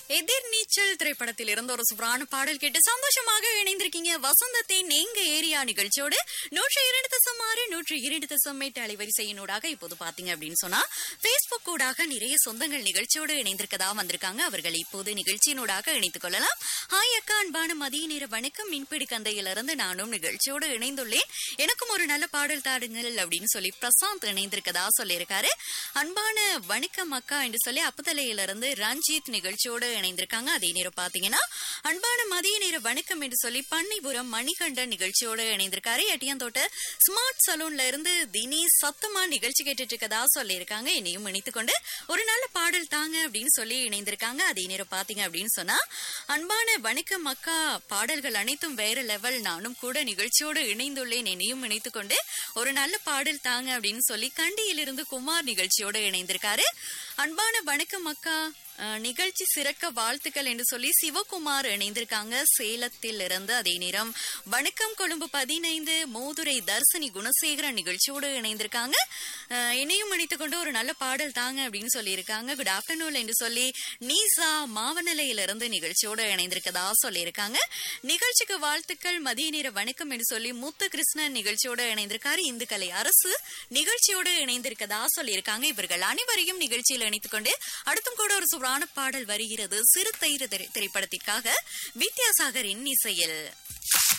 எதிர்நீச்சல் திரைப்படத்தில் இருந்து ஒரு சூப்பரான பாடல் கேட்டு சந்தோஷமாக இணைந்திருக்கீங்க வசந்தத்தின் எங்க ஏரியா நிகழ்ச்சியோடு நூற்றி இரண்டு தசம் ஆறு நூற்றி இரண்டு தசம் எட்டு அலைவரிசையினூடாக இப்போது பாத்தீங்க அப்படின்னு சொன்னா பேஸ்புக் ஊடாக நிறைய சொந்தங்கள் நிகழ்ச்சியோடு இணைந்திருக்கதா வந்திருக்காங்க அவர்கள் இப்போது நிகழ்ச்சியினூடாக இணைத்துக் கொள்ளலாம் ஹாய் அக்கா அன்பான மதிய நேர வணக்கம் மின்பிடி கந்தையிலிருந்து நானும் நிகழ்ச்சியோடு இணைந்துள்ளேன் எனக்கும் ஒரு நல்ல பாடல் தாடுங்கள் அப்படின்னு சொல்லி பிரசாந்த் இணைந்திருக்கதா சொல்லியிருக்காரு அன்பான வணக்கம் அக்கா என்று சொல்லி அப்புதலையிலிருந்து ரஞ்சித் நிகழ்ச்சியோடு இணைந்திருக்காங்க அதே நேரம் பாத்தீங்கன்னா அன்பான மதிய நேர வணக்கம் என்று சொல்லி பண்ணைபுரம் மணிகண்டன் நிகழ்ச்சியோடு இணைந்திருக்காரு எட்டியாந்தோட்ட ஸ்மார்ட் சலூன்ல இருந்து தினேஷ் சத்தமா நிகழ்ச்சி கேட்டுட்டு இருக்கதா சொல்லியிருக்காங்க என்னையும் இணைத்துக் கொண்டு ஒரு நல்ல பாடல் தாங்க அப்படின்னு சொல்லி இணைந்திருக்காங்க அதே நேரம் பாத்தீங்க அப்படின்னு சொன்னா அன்பான வணக்கம் அக்கா பாடல்கள் அனைத்தும் வேற லெவல் நானும் கூட நிகழ்ச்சியோடு இணைந்துள்ளேன் என்னையும் இணைத்துக் கொண்டு ஒரு நல்ல பாடல் தாங்க அப்படின்னு சொல்லி கண்டியிலிருந்து குமார் நிகழ்ச்சியோடு இணைந்திருக்காரு அன்பான வணக்கம் அக்கா அஹ், நிகழ்ச்சி சிறக்க வாழ்த்துக்கள் என்று சொல்லி சிவகுமார் இணைந்திருக்காங்க சேலத்தில் இருந்து அதே நேரம் வணக்கம் கொழும்பு பதினைந்து மோதுரை தர்சனி குணசேகரன் நிகழ்ச்சியோடு இணைந்திருக்காங்க அஹ், என்னையும் இணைத்துக் கொண்டு ஒரு நல்ல பாடல் தாங்க அப்படின்னு சொல்லியிருக்காங்க குட் ஆஃப்டர்நூன் என்று சொல்லி நீசா மாவநிலையிலிருந்து நிகழ்ச்சியோடு இணைந்திருக்கதா சொல்லியிருக்காங்க நிகழ்ச்சிக்கு வாழ்த்துக்கள் மதிய நேர வணக்கம் என்று சொல்லி முத்து கிருஷ்ணன் நிகழ்ச்சியோடு இணைந்திருக்காரு இந்து கலை அரசு நிகழ்ச்சியோடு இணைந்திருக்கதா சொல்லியிருக்காங்க இவர்கள் அனைவரையும் நிகழ்ச்சியில் இணைத்துக் கொண்டு அடுத்தும் கூட ஒரு சூப்பரான பாடல் வருகிறது சிறுத்தை திரை- திரைப்படத்திற்காக வித்யாசாகரின் இசையில்